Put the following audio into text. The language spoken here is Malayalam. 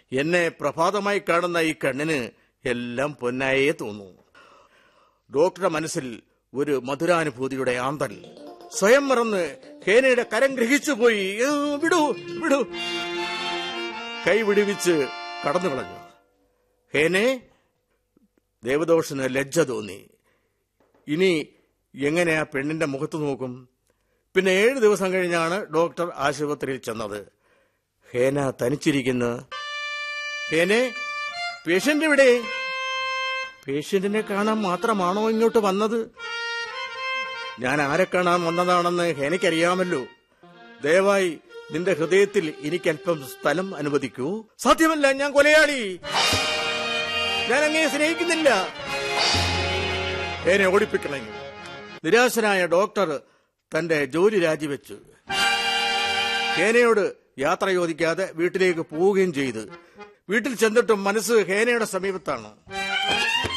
എന്നെ പ്രഭാതമായി കാണുന്ന ഈ കണ്ണിന് എല്ലാം പൊന്നായേ തോന്നൂ ഡോക്ടറുടെ മനസ്സിൽ ഒരു മധുരാനുഭൂതിയുടെ ആന്തൽ സ്വയം മറന്ന് ഹേനയുടെ കരം ഗ്രഹിച്ചു പോയി ഏ, വിടൂ വിടൂ കൈ വിടുവിച്ച് കടന്നു കളഞ്ഞു ഹേനെ ദേവദോഷന് ലജ്ജ തോന്നി ഇനി എങ്ങനെ ആ പെണ്ണിന്റെ മുഖത്ത് നോക്കും പിന്നെ ഏഴ് ദിവസം കഴിഞ്ഞാണ് ഡോക്ടർ ആശുപത്രിയിൽ ചെന്നത് ഹേന തനിച്ചിരിക്കുന്നു ഹേനെ പേഷ്യന്റ് ഇവിടെ പേഷ്യന്റിനെ കാണാൻ മാത്രമാണോ ഇങ്ങോട്ട് വന്നത് ഞാൻ ആരെ കാണാൻ വന്നതാണെന്ന് ഹേനയ്ക്കറിയാമല്ലോ ദയവായി നിന്റെ ഹൃദയത്തിൽ എനിക്കല്പം സ്ഥലം അനുവദിക്കൂ സാധ്യമല്ല ഞാൻ കൊലയാളി ഞാൻ അങ്ങയെ സ്നേഹിക്കുന്നില്ല ഹേനെ ഓടിപ്പിക്കളഞ്ഞു നിരാശനായ ഡോക്ടർ തന്റെ ജോലി രാജിവെച്ചു ഹേനയോട് യാത്ര ചോദിക്കാതെ വീട്ടിലേക്ക് പോവുകയും ചെയ്തു വീട്ടിൽ ചെന്നിട്ടും മനസ്സ് ഹേനയുടെ സമീപത്താണ്